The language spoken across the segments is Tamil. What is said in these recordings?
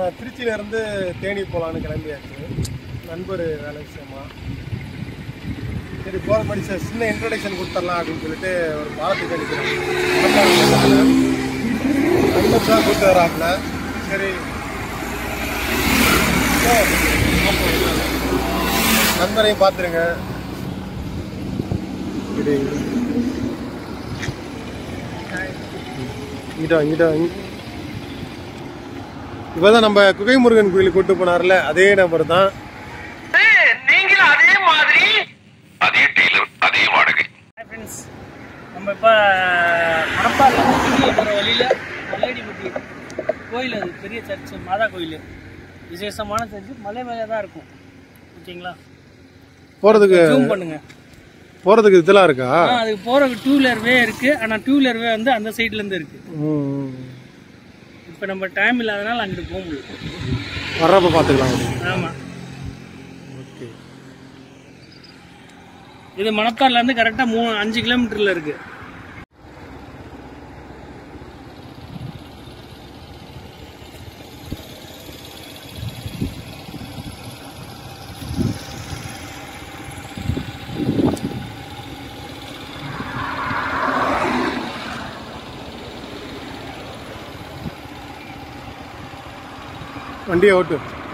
திருச்சியில இருந்து தேனி போகலான்னு கிளம்பியாச்சு நண்பர் வேலை விஷயமா சரி போகிற மாதிரி சார் சின்ன இன்ட்ரடக்ஷன் கொடுத்துடலாம் அப்படின்னு சொல்லிட்டு ஒரு பாலத்துக்கு அடிக்கிறேன் நண்பர் தான் கூப்பிட்டு வராப்புல சரி நண்பரையும் பார்த்துருங்க இது இங்கிட்ட வா, இங்கிட்ட வா, இங்க- இப்பதான் நம்ம குகை முருகன் கோயிலுக்கு கூட்டு போனார்ல அதே நபர் தான் அதே டெய்லர் அதே வாடகை ஹாய் ஃப்ரெண்ட்ஸ் நம்ம இப்போ மணப்பாறையில் திருச்சி போகிற வழியில் மல்லேடிப்பட்டி கோயில் அது பெரிய சர்ச்சு மாதா கோயில் விசேஷமான சர்ச்சு மலை மேலே தான் இருக்கும் ஓகேங்களா போறதுக்கு ஜூம் பண்ணுங்க போறதுக்கு இதெல்லாம் இருக்கா ஆ அதுக்கு போகிறதுக்கு டூ வீலர் வே இருக்குது ஆனால் டூ வீலர் வே வந்து அந்த சைட்லேருந்து இருக்குது ம். இப்போ நம்ம டைம் இல்லாதனால அங்கிட்டு போக முடியும் வர்றப்ப பார்த்துக்கலாம் ஆமாம் ஓகே இது மணப்பாறையிலேருந்து கரெக்டாக மூணு அஞ்சு கிலோமீட்டரில் இருக்குது வண்டியை ஓட்டு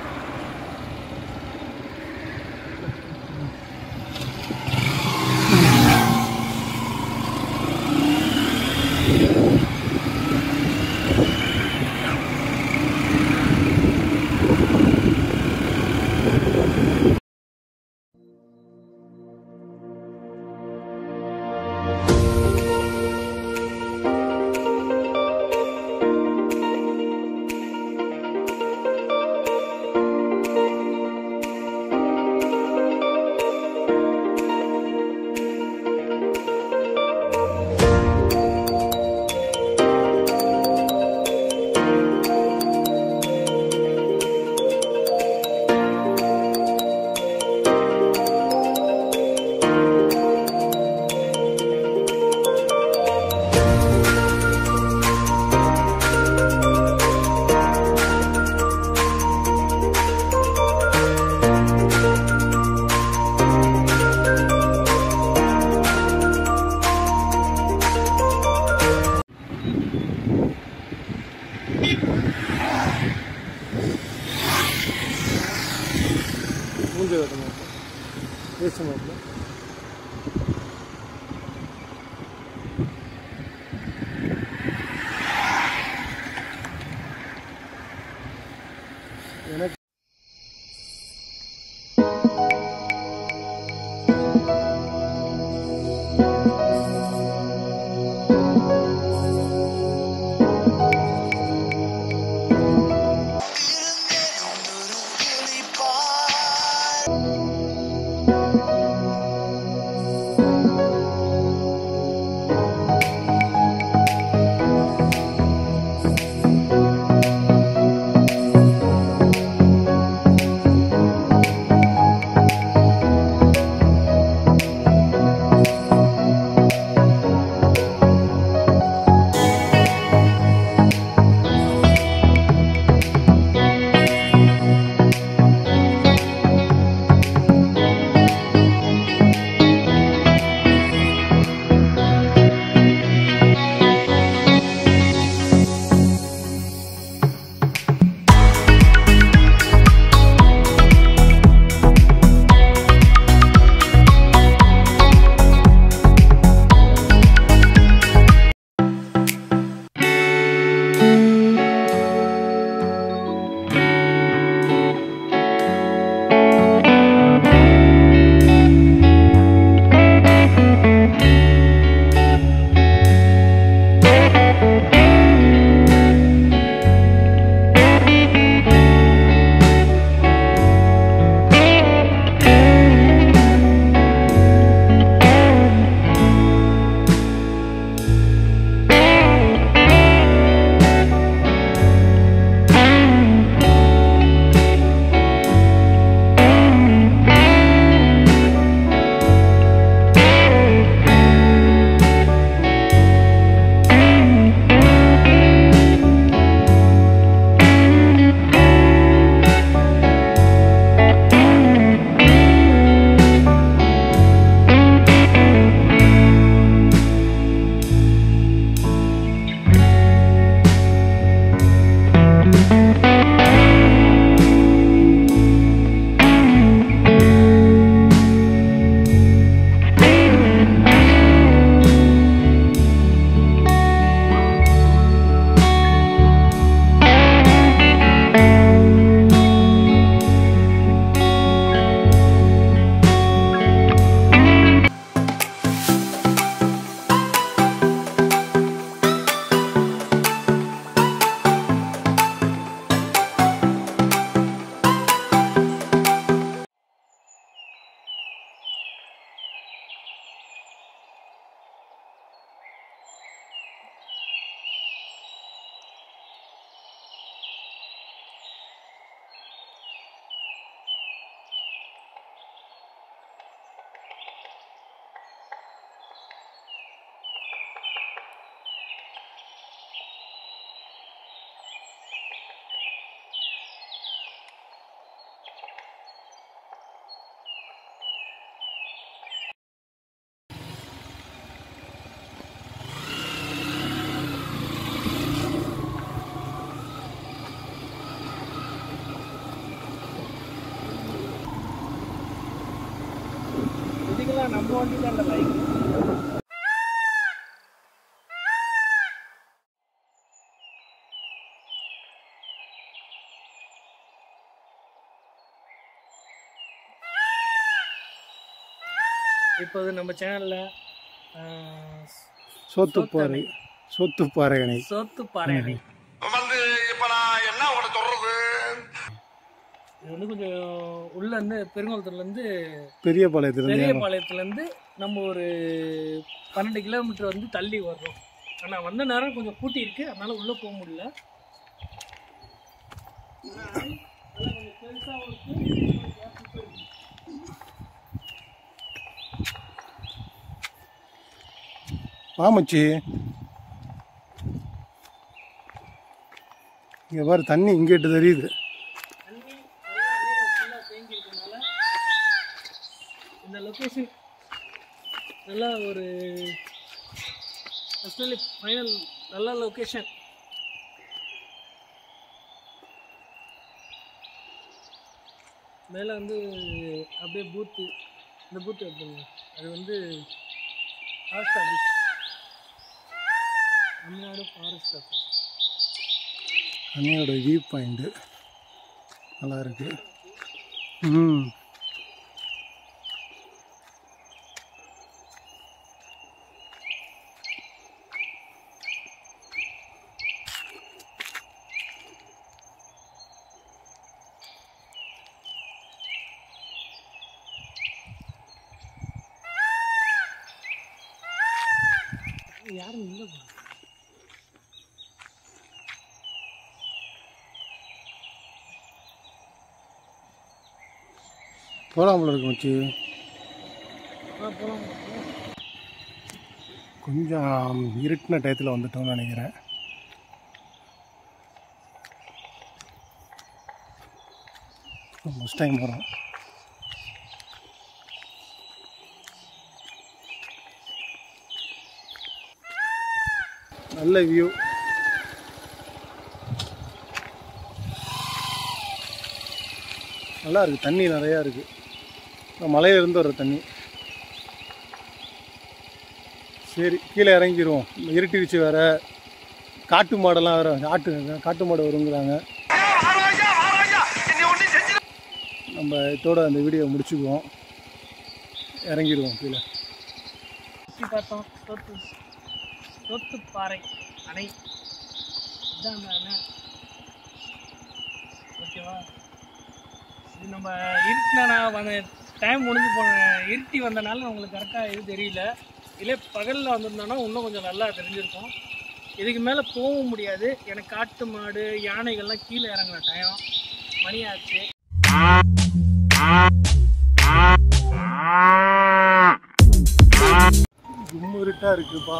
மூஞ்சி வைக்கணும் பேச மாட்டேன் எனக்கு ஏன்னா நம்ம வண்டி தான் அந்த பைக் இப்போது நம்ம சேனலில் சோத்துப்பாறை சோத்துப்பாறை அணை சோத்து பாறை அணை வந்து இப்ப நான் என்ன உங்கள்ட்ட சொல்றது இது வந்து கொஞ்சம் உள்ள இருந்து பெருங்குளத்துலேருந்து பெரிய பாளையத்துலேருந்து பெரிய பாளையத்துலேருந்து நம்ம ஒரு பன்னெண்டு கிலோமீட்டர் வந்து தள்ளி வர்றோம் ஆனால் வந்த நேரம் கொஞ்சம் கூட்டி இருக்கு அதனால உள்ளே போக முடியல கொஞ்சம் பெருசாகவும் இருக்கு வாமச்சி இங்கே பாரு தண்ணி இங்கிட்டு தெரியுது தண்ணி நல்லா நீர் ஃபுல்லாக தேங்கி இருக்கனால இந்த லொக்கேஷன் நல்லா ஒரு ஃபஸ்ட்டு ஃபைனல் நல்ல லொக்கேஷன் மேலே வந்து அப்படியே பூத்து இந்த பூத்து எடுத்துங்க அது வந்து forest office Tamil Nadu forest office தண்ணியோட வியூ பாயிண்ட்டு நல்லா இருக்கு ம் யாரும் இல்லை போகலாம்ல இருக்கு மச்சி ஆ போகலாம் கொஞ்சம் இருட்டின டயத்தில் வந்துட்டோம்னு நினைக்கிறேன் ஃபஸ்ட் டைம் வரோம் நல்ல வியூ நல்லா இருக்கு தண்ணி நிறையா இருக்கு மலையிலேருந்து வர்ற தண்ணி சரி கீழே இறங்கிடுவோம் இருட்டிருச்சு வேற காட்டு மாடெல்லாம் வேற ஆட்டு காட்டு மாடு வருங்கிறாங்க நம்ம இதோட அந்த வீடியோ முடிச்சுக்குவோம் இறங்கிடுவோம் கீழே சுற்றி பார்த்தோம் சொத்து சொத்து பாறை அணை இதுதான் அந்த அணை ஓகேவா இது நம்ம இருட்டினா வந்த டைம் முடிஞ்சு போன இருட்டி வந்தனால உங்களுக்கு கரெக்டாக இது தெரியல இல்லை பகலில் வந்திருந்தோன்னா இன்னும் கொஞ்சம் நல்லா தெரிஞ்சிருக்கும் இதுக்கு மேலே போகவும் முடியாது எனக்கு காட்டு மாடு யானைகள்லாம் கீழே இறங்குற டைம் மணி ஆச்சு கும்மு இருட்டாக இருக்குப்பா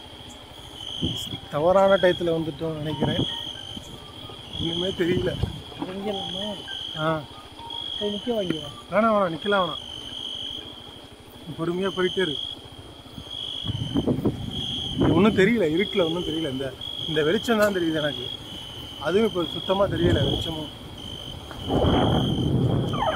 தவறான டயத்தில் வந்துட்டோம் நினைக்கிறேன் ஒன்றுமே தெரியல இறங்கிடலாமா ஆ போய் நிற்க வாங்கிடுவா வேணாம் வேணாம் நிற்கலாம் வேணாம் பொறுமையாக போயிட்டே இருக்கு ஒன்றும் தெரியல இருட்டில் ஒன்றும் தெரியல இந்த இந்த வெளிச்சம் தான் தெரியுது எனக்கு அதுவும் இப்போ சுத்தமாக தெரியல வெளிச்சமும்